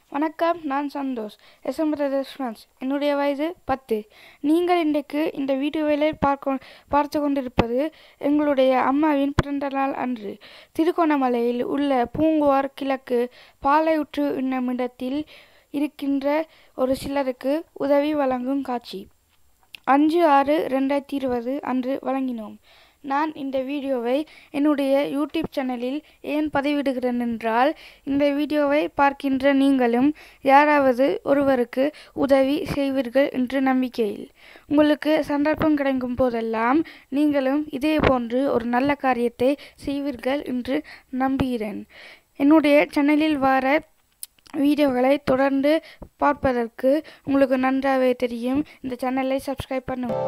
வணக்கம் நான் Santhosh SM brothers friends என்னுடைய வயது பத்து நீங்கள் இன்றைக்கு இந்த வீடியோவில் பார்க்க பார்த்து கொண்டிருப்பது எங்களுடைய அம்மாவின் பிறந்த நாள் அன்று திருகோணமலையில் உள்ள பூங்குவார் கிழக்கு பாலையுற்று என்னும் இடத்தில் இருக்கின்ற ஒரு சிலருக்கு உதவி வழங்கும் காட்சி அஞ்சு ஆறு ரெண்டாயிரத்தி இருபது அன்று வழங்கினோம் நான் இந்த வீடியோவை என்னுடைய யூடியூப் சேனலில் ஏன் பதிவிடுகிறேன் என்றால் இந்த வீடியோவை பார்க்கின்ற நீங்களும் யாராவது ஒருவருக்கு உதவி செய்வீர்கள் என்று நம்பிக்கையில் உங்களுக்கு சந்தர்ப்பம் கிடைக்கும் போதெல்லாம் நீங்களும் இதே போன்று ஒரு நல்ல காரியத்தை செய்வீர்கள் என்று நம்புகிறேன் என்னுடைய சேனலில் வர வீடியோக்களை தொடர்ந்து பார்ப்பதற்கு உங்களுக்கு நன்றாகவே தெரியும் இந்த சேனலை சப்ஸ்கிரைப் பண்ணுங்க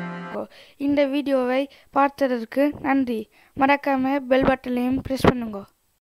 இந்த வீடியோவை பார்த்ததற்கு நன்றி மறக்காம பெல் பட்டனையும் ப்ரெஸ் பண்ணுங்க